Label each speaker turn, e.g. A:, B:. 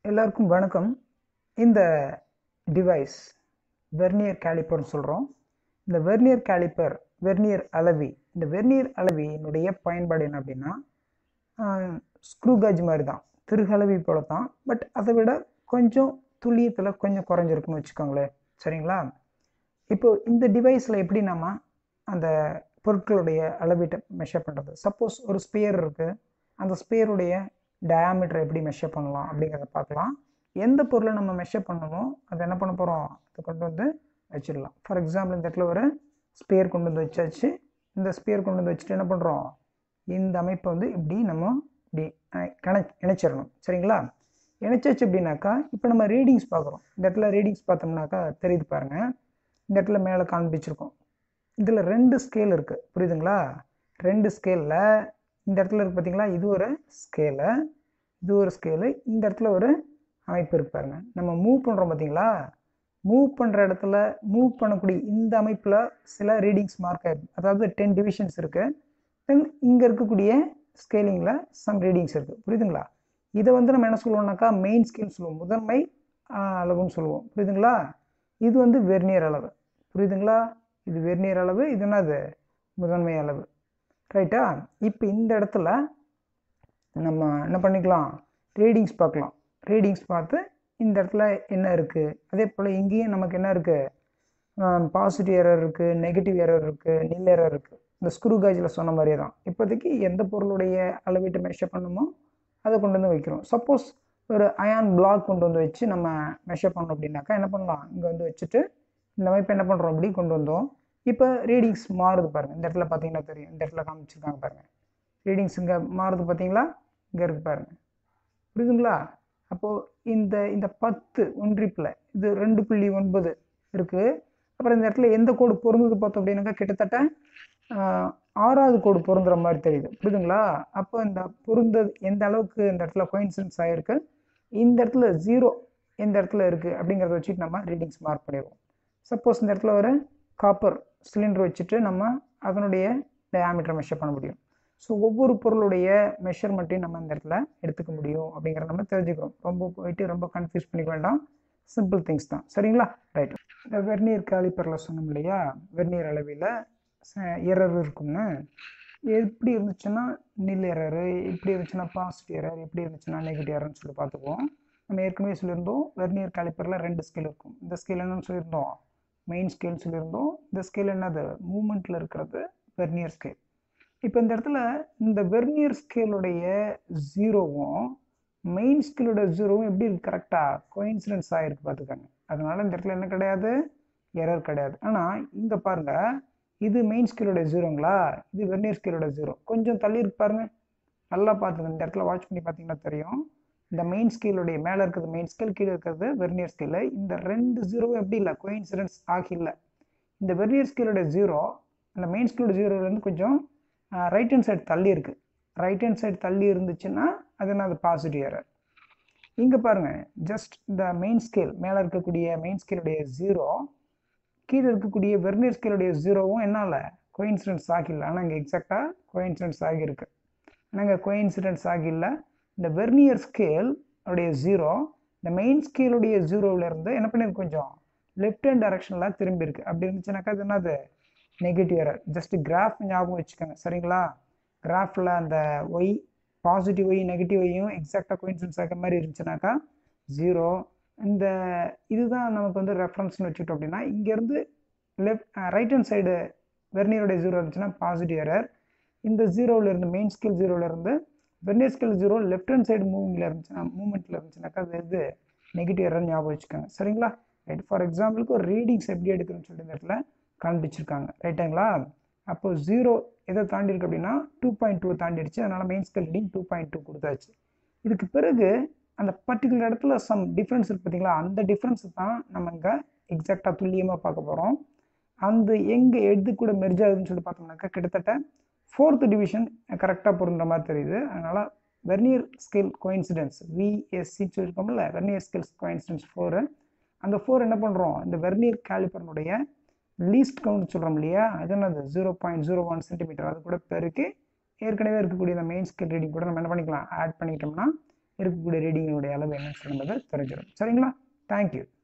A: எல்லாருக்கும் வணக்கம் இந்த டிவைஸ் வெர்னியர் கேலிப்பர்னு சொல்கிறோம் இந்த வெர்னியர் கேலிப்பர் வெர்னியர் அளவி இந்த வெர்னியர் அளவியினுடைய பயன்பாடு என்ன அப்படின்னா ஸ்க்ரூ காஜ் மாதிரி தான் திருகலவி போல தான் பட் அதை விட கொஞ்சம் துல்லியத்தில் கொஞ்சம் குறைஞ்சிருக்குன்னு வச்சுக்கோங்களேன் சரிங்களா இப்போ இந்த டிவைஸில் எப்படி நம்ம அந்த பொருட்களுடைய அளவீட்டை மெஷர் பண்ணுறது சப்போஸ் ஒரு ஸ்பியர் இருக்குது அந்த ஸ்பியருடைய டயாமீட்டர் எப்படி மெஷர் பண்ணலாம் அப்படிங்கிறத பார்க்கலாம் எந்த பொருளை நம்ம மெஷர் பண்ணணுமோ அதை என்ன பண்ண போகிறோம் அதை கொண்டு வந்து வச்சிடலாம் ஃபார் எக்ஸாம்பிள் இந்த இடத்துல ஒரு ஸ்பியர் கொண்டு வந்து வச்சாச்சு இந்த ஸ்பியர் கொண்டு வந்து வச்சுட்டு என்ன பண்ணுறோம் இந்த அமைப்பை வந்து இப்படி நம்ம இப்படி கணை இணைச்சிடணும் சரிங்களா இணைச்சாச்சு அப்படின்னாக்கா இப்போ நம்ம ரீடிங்ஸ் பார்க்குறோம் இந்த இடத்துல ரீடிங்ஸ் பார்த்தோம்னாக்கா தெரியுது பாருங்கள் இந்த இடத்துல மேலே காண்பிச்சிருக்கோம் இதில் ரெண்டு ஸ்கேல் இருக்குது புரியுதுங்களா ரெண்டு ஸ்கேலில் இந்த இடத்துல இருக்குது பார்த்தீங்களா இது ஒரு ஸ்கேலு இது ஒரு ஸ்கேலு இந்த இடத்துல ஒரு அமைப்பு இருக்கு பாருங்க நம்ம மூவ் பண்ணுறோம் பார்த்தீங்களா மூவ் பண்ணுற இடத்துல மூவ் பண்ணக்கூடிய இந்த அமைப்பில் சில ரீடிங்ஸ் மார்க் ஆயிருக்கு அதாவது டென் டிவிஷன்ஸ் இருக்குது தென் இங்கே இருக்கக்கூடிய ஸ்கேலிங்கில் சம் ரீடிங்ஸ் இருக்குது புரியுதுங்களா இதை வந்து நம்ம என்ன சொல்லுவோம்னாக்கா மெயின் ஸ்கேல் சொல்லுவோம் முதன்மை அளவுன்னு சொல்லுவோம் புரியுதுங்களா இது வந்து வெர்னியர் அளவு புரியுதுங்களா இது வெர்னியர் அளவு இது என்னது முதன்மை அளவு ரைட்டா இப்போ இந்த இடத்துல நம்ம என்ன பண்ணிக்கலாம் ரீடிங்ஸ் பார்க்கலாம் ரீடிங்ஸ் பார்த்து இந்த இடத்துல என்ன இருக்குது அதே போல் இங்கேயும் நமக்கு என்ன இருக்குது பாசிட்டிவ் எரர் இருக்குது நெகட்டிவ் எரர் இருக்குது நில் எரர் இருக்குது இந்த ஸ்க்ரூ காஜில் சொன்ன மாதிரியே தான் இப்போதைக்கு எந்த பொருளுடைய அளவீட்டு மெஷர் பண்ணுமோ அதை கொண்டு வந்து வைக்கிறோம் சப்போஸ் ஒரு அயான் பிளாக் கொண்டு வந்து வச்சு நம்ம மெஷர் பண்ணோம் அப்படின்னாக்கா என்ன பண்ணலாம் இங்கே வந்து வச்சுட்டு இந்த அமைப்பு என்ன பண்ணுறோம் அப்படி கொண்டு வந்தோம் இப்போ ரீடிங்ஸ் மாறுது பாருங்கள் இந்த இடத்துல பார்த்தீங்கன்னா தெரியும் இந்த இடத்துல காமிச்சிருக்காங்க பாருங்கள் ரீடிங்ஸ் இங்கே மாறுது பார்த்தீங்களா இங்கே இருக்கு பாருங்கள் புரியுதுங்களா அப்போது இந்த இந்த பத்து ஒன்றிப்பில் இது ரெண்டு புள்ளி ஒன்பது இருக்குது அப்புறம் இந்த இடத்துல எந்த கோடு பொருந்தது பார்த்தோம் அப்படின்னாக்கா கிட்டத்தட்ட ஆறாவது கோடு பொருந்துற மாதிரி தெரியுது புரியுதுங்களா அப்போ இந்த பொருந்தது எந்த அளவுக்கு இந்த இடத்துல கோயின்சிடன்ஸ் ஆகிருக்கு இந்த இடத்துல ஜீரோ எந்த இடத்துல இருக்குது அப்படிங்கிறத வச்சுட்டு நம்ம ரீடிங்ஸ் மார்க் பண்ணிடுவோம் சப்போஸ் இந்த இடத்துல ஒரு காப்பர் சிலிண்டர் வச்சுட்டு நம்ம அதனுடைய டயாமீட்டர் மெஷர் பண்ண முடியும் ஸோ ஒவ்வொரு பொருளுடைய மெஷர்மெண்ட்டையும் நம்ம இந்த இடத்துல எடுத்துக்க முடியும் அப்படிங்கிறத நம்ம தெரிஞ்சுக்கிறோம் ரொம்ப போயிட்டு ரொம்ப கன்ஃபியூஸ் பண்ணிக்க வேண்டாம் சிம்பிள் திங்ஸ் தான் சரிங்களா ரைட் இந்த வெர்னியர் காலிப்பரில் சொன்னோம் இல்லையா வெர்னியர் அளவில் எரர் இருக்கும்னு எப்படி இருந்துச்சுன்னா நில் எரரு எப்படி இருந்துச்சுன்னா பாசிட்டிவ் எரர் எப்படி இருந்துச்சுன்னா நெகட்டிவ் எரர்னு சொல்லி பார்த்துக்குவோம் நம்ம ஏற்கனவே சொல்லியிருந்தோம் வெர்னியர் காலிப்பரில் ரெண்டு ஸ்கேல் இருக்கும் இந்த ஸ்கேல் என்னன்னு சொல்லியிருந்தோம் மெயின் ஸ்கேல் சொல்லியிருந்தோம் இந்த ஸ்கேல் என்னது மூமெண்ட்டில் இருக்கிறது வெர்னியர் ஸ்கேல் இப்போ இந்த இடத்துல இந்த வெர்னியர் ஸ்கேலுடைய ஜீரோவும் மெயின் ஸ்கேலோட ஜீரோவும் எப்படி இருக்கு கரெக்டாக கோயின்சிடன்ஸ் ஆகிருக்கு பார்த்துக்கோங்க அதனால இந்த இடத்துல என்ன கிடையாது எரர் கிடையாது ஆனால் இங்கே பாருங்க இது மெயின் ஸ்கேலோட ஜீரோங்களா இது வெர்னியர் ஸ்கேலோட ஜீரோ கொஞ்சம் தள்ளி இருக்கு பாருங்க நல்லா பார்த்துங்க இந்த இடத்துல வாட்ச் பண்ணி பார்த்தீங்கன்னா தெரியும் இந்த மெயின் ஸ்கேலுடைய மேலே இருக்கிறது மெயின் ஸ்கேல் கீழே இருக்கிறது வெர்னியர் ஸ்கேலு இந்த ரெண்டு ஜீரோவும் எப்படி இல்லை கோயின்சிடன்ஸ் ஆகில்லை இந்த வெர்னியர் ஸ்கேலோட ஜீரோ அந்த மெயின் ஸ்கேலோட ஜீரோலேருந்து கொஞ்சம் ரைட் ஹேண்ட் சைடு தள்ளி இருக்குது ரைட் ஹேண்ட் சைடு தள்ளி இருந்துச்சுன்னா அது என்ன அது பாசிட்டிவ் எரர் இங்கே பாருங்கள் ஜஸ்ட் இந்த மெயின் ஸ்கேல் மேலே இருக்கக்கூடிய மெயின் ஸ்கேலுடைய ஜீரோ கீழே இருக்கக்கூடிய வெர்னியர் ஸ்கேலுடைய ஜீரோவும் என்னால் கோயின்சிடன்ஸ் ஆகில்லை ஆனால் இங்கே எக்ஸாக்டாக கோயின்சிடன்ஸ் ஆகியிருக்கு ஆனால் இங்கே கோயின்சிடன்ஸ் ஆகில்லை இந்த வெர்னியர் ஸ்கேல் உடைய ஜீரோ இந்த மெயின் ஸ்கேலுடைய ஜீரோவிலேருந்து என்ன பண்ணியிருக்கு கொஞ்சம் லெஃப்ட் ஹேண்ட் டைரக்ஷனில் திரும்பி இருக்கு அப்படி இருந்துச்சுனாக்கா அது என்னது நெகட்டிவ் எரர் ஜஸ்ட் கிராஃப் ஞாபகம் வச்சுக்கோங்க சரிங்களா கிராஃபில் அந்த ஒய் பாசிட்டிவ் ஒய் நெகட்டிவ் ஒய்யும் எக்ஸாக்டாக கோயின்சிடன்ஸ் ஆகிற மாதிரி இருந்துச்சுனாக்கா ஜீரோ இந்த இதுதான் நமக்கு வந்து ரெஃபரன்ஸ்னு வச்சுட்டோம் அப்படின்னா இங்கேருந்து லெஃப்ட் ரைட் ஹேண்ட் சைடு வெர்னியருடைய ஜீரோ இருந்துச்சுன்னா பாசிட்டிவ் எரர் இந்த ஜீரோவிலேருந்து மெயின் ஸ்கேல் ஜீரோவிலேருந்து vernier scale zero left hand side மூவிங்கில் இருந்துச்சுன்னா மூமெண்ட்டில் இருந்துச்சுனாக்கா அது இது நெகட்டிவ் எரர் ஞாபகம் வச்சுக்கோங்க சரிங்களா ரைட் ஃபார் எக்ஸாம்பிளுக்கு ஒரு ரீடிங்ஸ் எப்படி எடுக்கிறேன்னு சொல்லிட்டு இந்த இடத்துல காண்பிச்சிருக்காங்க ரைட்டுங்களா அப்போ ஜீரோ எதை தாண்டி இருக்கு அப்படின்னா டூ பாயிண்ட் டூ தாண்டிடுச்சு அதனால் main scale reading two point two கொடுத்தாச்சு இதுக்கு பிறகு அந்த பர்டிகுலர் இடத்துல சம் டிஃப்ரென்ஸ் இருக்குது பார்த்தீங்களா அந்த டிஃப்ரென்ஸ் தான் நம்ம இங்கே எக்ஸாக்டாக துல்லியமாக பார்க்க போகிறோம் அந்த எங்கே எது கூட மெர்ஜ் ஆகுதுன்னு சொல்லி பார்த்தோம்னாக்கா கிட்டத்தட்ட ஃபோர்த் டிவிஷன் கரெக்டாக பொருந்துற மாதிரி தெரியுது அதனால் வெர்னியர் ஸ்கேல் கோயின்சிடென்ஸ் விஎஸ்சின்னு சொல்லியிருக்கோம்ல வெர்னியர் ஸ்கேல் கோயின்சிடென்ஸ் ஃபோரு அந்த ஃபோர் என்ன பண்ணுறோம் இந்த வெர்னியர் கேலிப்பர்னுடைய லீஸ்ட் கவுண்ட் சொல்கிறோம் இல்லையா அது என்னது zero point zero one centimetre அது கூட பெருக்கு ஏற்கனவே இருக்கக்கூடிய இந்த மெயின் ஸ்கேல் ரீடிங் கூட நம்ம என்ன பண்ணிக்கலாம் ஆட் பண்ணிக்கிட்டோம்னா இருக்கக்கூடிய ரீடிங்கினுடைய அளவு என்னன்னு சொல்லும்போது தெரிஞ்சிடும் சரிங்களா தேங்க்யூ